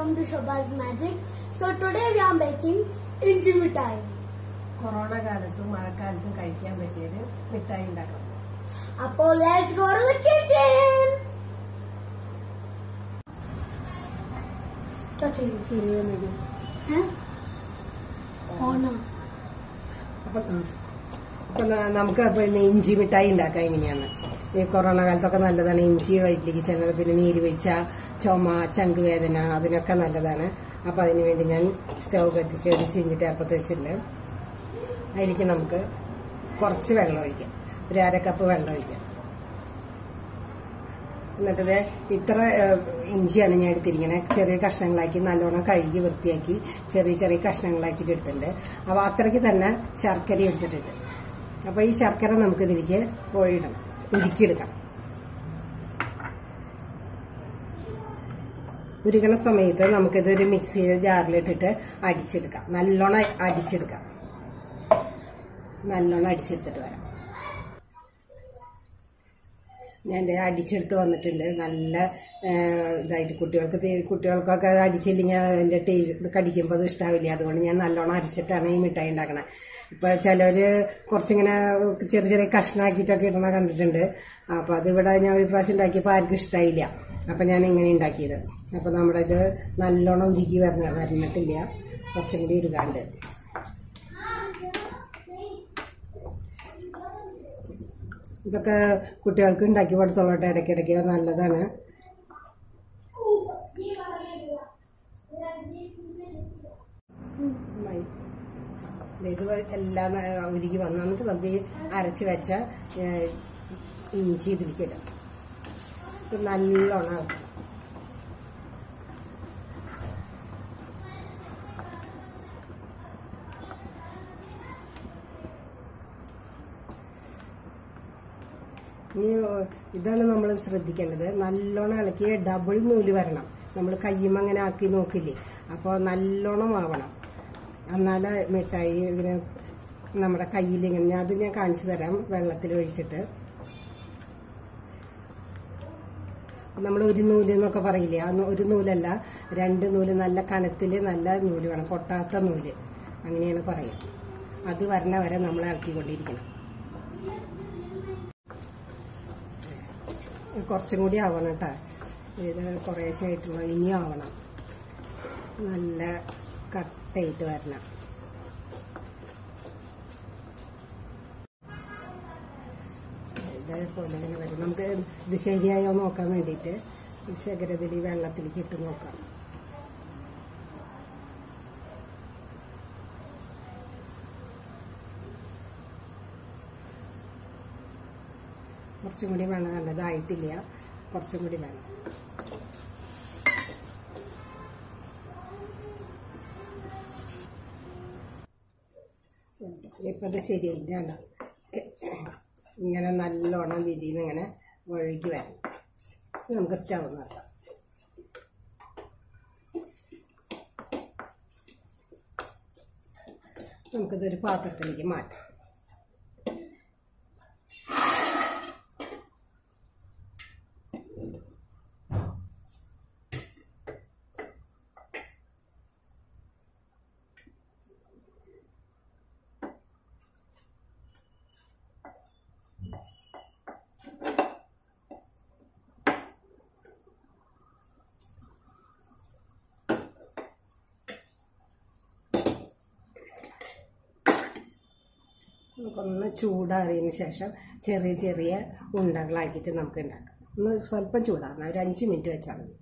welcome to Shobha's Magic. So today we are making inchi mithai. Corona കാലത്തും മഴക്കാലത്തും കഴിക്കാൻ പറ്റിയൊരു മിഠായി ഉണ്ടാക്കാം Appo let's go to the kitchen. Touch it. ചെറിയ മതി Huh? Oh no. അപ്പൊ ആ. അപ്പൊ ന- നമുക്ക് അപ്പൊ ഇന്ന് ഇഞ്ചി മിഠായി ഉണ്ടാക്കാം എങ്ങനെയാണ് ഈ കൊറോണ കാലത്തൊക്കെ നല്ലതാണ് ഇഞ്ചി വയറ്റിലേക്ക് ചെല്ലുന്നത് പിന്നെ നീര് വീഴ്ച ചുമ ചങ്ക് വേദന അതിനൊക്കെ നല്ലതാണ് അപ്പൊ അതിന് വേണ്ടി ഞാൻ സ്റ്റൗ കത്തിച്ച് ഒരു ചിഞ്ചിട്ട് അപ്പത്ത് വെച്ചിട്ടുണ്ട് അതിലേക്ക് നമുക്ക് കുറച്ച് വെള്ളം ഒഴിക്കാം ഒരു അര കപ്പ് വെള്ളം ഒഴിക്കാം എന്നിട്ടത് ഇത്ര ഏഹ്, ഇഞ്ചിയാണ് ഞാൻ എടുത്തിരിക്കുന്നത് ചെറിയ കഷ്ണങ്ങളാക്കി നല്ലോണം കഴുകി വൃത്തിയാക്കി ചെറിയ ചെറിയ കഷ്ണങ്ങളാക്കിയിട്ട് എടുത്തിട്ടുണ്ട് അപ്പൊ അത്രയ്ക്ക് തന്നെ ശർക്കര എടുത്തിട്ടുണ്ട് അപ്പൊ ഈ ശർക്കര നമുക്ക് ഇതിലേക്ക് ഒഴിയിടണം ഉരുക്കിയെടുക്കണം ഉരുകണ സമയത്ത് നമുക്കിതൊരു മിക്സി ജാറിലിട്ടിട്ട് അടിച്ചെടുക്കാം നല്ലോണം അടിച്ചെടുക്കാം നല്ലോണം അടിച്ചെടുത്തിട്ട് വരാം ഞാൻ ദേ അടിച്ചെടുത്ത് വന്നിട്ടുണ്ട് നല്ല ആ, ഇതായിട്ട് കുട്ടികൾക്ക് തീ- കുട്ടികൾക്കൊക്കെ അത് അടിച്ചില്ലെങ്കിൽ അതിന്റെ ടേസ്റ്റ് കടിക്കുമ്പോൾ അത് ഇഷ്ടാവില്ല അതുകൊണ്ട് ഞാൻ നല്ലോണം അരിച്ചിട്ടാണ് ഈ മിഠായി ഉണ്ടാക്കണത് ഇപ്പൊ ചിലര് കുറച്ചിങ്ങനെ ചെറിയ ചെറിയ കഷ്ണാക്കിയിട്ടൊക്കെ ഇടണ കണ്ടിട്ടുണ്ട് അപ്പൊ അത് ഇവിടെ ഞാൻ ഒരു പ്രാവശ്യം ഉണ്ടാക്കിയപ്പോൾ ആർക്കും ഇഷ്ടായില്ല അപ്പൊ ഞാൻ ഇങ്ങനെ ഉണ്ടാക്കിയത് അപ്പൊ നമ്മുടെ ഇത് നല്ലോണം ഉരുകി വരണ വരണിട്ടില്ല കുറച്ചും കൂടി ഉരുകാണ്ട് ഇതൊക്കെ കുട്ടികൾക്ക് ഉണ്ടാക്കി കൊടുത്തോളട്ടെ ഇടയ്ക്കിടയ്ക്ക് നല്ലതാണ് നന്നായി. ദേ ഇത് എല്ലാം ന- ഉരുകി വന്നു എന്നിട്ട് നമുക്ക് ഈ അരച്ച് വെച്ച ഏഹ്, ഇഞ്ചി ഇതിലേക്ക് ഇടാം ഇത് നല്ലോണം ഇളക്കണം. ഇനി ഏഹ്, ഇതാണ് നമ്മൾ ശ്രദ്ധിക്കേണ്ടത് നല്ലോണം ഇളക്കി ഡബിൾ നൂല് വരണം നമ്മൾ കയ്യുമ്മ അങ്ങനെ ആക്കി നോക്കില്ലേ അപ്പോൾ നല്ലോണം ആവണം എന്നാലേ മിഠായി ഇങ്ങനെ നമ്മുടെ കയ്യിൽ ഇങ്ങനെ അത് ഞാൻ കാണിച്ചു തരാം വെള്ളത്തിൽ ഒഴിച്ചിട്ട് നമ്മൾ ഒരു നൂല് എന്നൊക്കെ പറയില്ലേ ആ നൂ- ഒരു നൂലല്ല രണ്ട് നൂല് നല്ല കനത്തില് നല്ല നൂല് വേണം പൊട്ടാത്ത നൂല് അങ്ങനെയാണ് പറയുക അത് വരണ വരെ നമ്മൾ ഇളക്കിക്കൊണ്ടിരിക്കണം കുറച്ചും കൂടി ആവണം കേട്ടോ ഇത് കുറേശ്ശായിട്ടുള്ള ഇനിയും ആവണം നല്ല കട്ടയിട്ട് വരണം ഇതേപോലെ ഇങ്ങനെ വരും നമുക്ക് ഇത് ശരിയായോ നോക്കാൻ വേണ്ടിയിട്ട് ശകരത്തിൽ ഈ വെള്ളത്തിലേക്ക് ഇട്ട് നോക്കാം കുറച്ചും കൂടി വേണം കണ്ടത് ഇതായിട്ടില്ല കുറച്ചും കൂടി വേണം ഇപ്പം ഇത് ശരിയായില്ല ഇങ്ങനെ നല്ലോണം വിരിന്ന് ഇങ്ങനെ ഒഴുകി വരണം ഇനി നമുക്ക് സ്റ്റവ് നിർത്താം നമുക്കിതൊരു പാത്രത്തിലേക്ക് മാറ്റാം നമുക്കൊന്ന് ചൂടാറിയതിന് ശേഷം ചെറിയ ചെറിയ ഉണ്ടകളാക്കിയിട്ട് നമുക്ക് ഉണ്ടാക്കാം ഒന്ന് സ്വല്പം ചൂടാറണം ഒരു അഞ്ച് മിനിറ്റ് വെച്ചാൽ മതി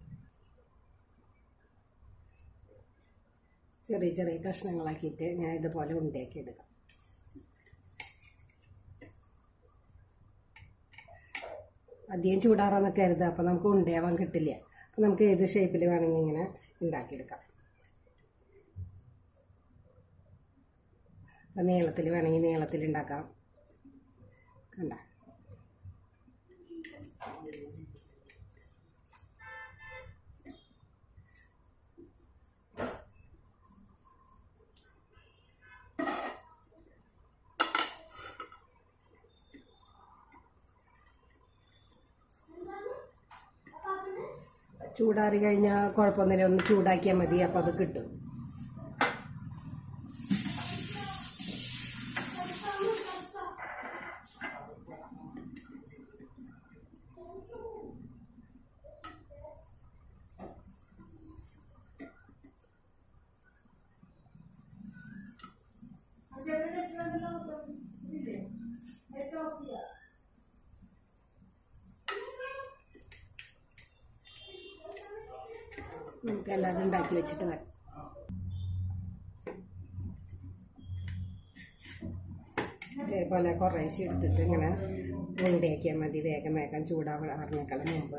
ചെറിയ ചെറിയ കഷ്ണങ്ങളാക്കിയിട്ട് ഞാൻ ഇതുപോലെ ഉണ്ടയാക്കി എടുക്കാം അധികം ചൂടാറാന്നൊക്കെ കരുതുക അപ്പം നമുക്ക് ഉണ്ടയാവാൻ കിട്ടില്ല അപ്പം നമുക്ക് ഏത് ഷേപ്പിൽ വേണമെങ്കിൽ ഇങ്ങനെ ഉണ്ടാക്കിയെടുക്കാം അപ്പം നീളത്തിൽ വേണമെങ്കിൽ നീളത്തിൽ ഉണ്ടാക്കാം കണ്ട ചൂടാറി കഴിഞ്ഞാൽ കുഴപ്പമൊന്നുമില്ല ഒന്ന് ചൂടാക്കിയാൽ മതി അപ്പം അത് കിട്ടും നമുക്ക് എല്ലാതും ഉണ്ടാക്കി വെച്ചിട്ട് വരാം ഇതേപോലെ കുറേശ്ശെ എടുത്തിട്ട് ഇങ്ങനെ ഉണ്ടയാക്കിയാൽ മതി വേഗം വേഗം ചൂടാറുന്നേക്കാളും മുമ്പ്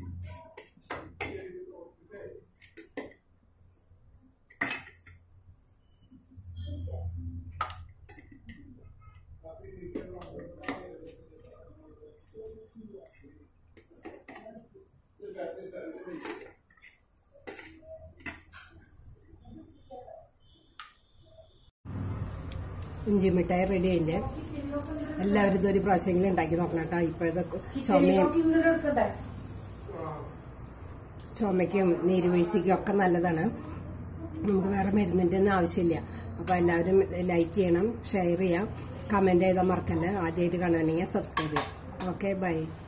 ഇഞ്ചി മിഠായി റെഡി അതിൻ്റെ എല്ലാവരും ഇതൊരു പ്രാവശ്യമെങ്കിലും ഉണ്ടാക്കി നോക്കണം കേട്ടോ ഇപ്പോൾ ഇതൊക്കെ ചുമയും ചുമയ്ക്കും നീരുവീഴ്ചയ്ക്കും ഒക്കെ നല്ലതാണ് നമുക്ക് വേറെ മരുന്നിൻ്റെ ഒന്നും ആവശ്യമില്ല അപ്പോൾ എല്ലാവരും ലൈക്ക് ചെയ്യണം ഷെയർ ചെയ്യാം കമൻറ്റ് ചെയ്താൽ മറക്കല്ല ആദ്യമായിട്ട് കാണുകയാണെങ്കിൽ സബ്സ്ക്രൈബ് ചെയ്യാം ഓക്കെ ബൈ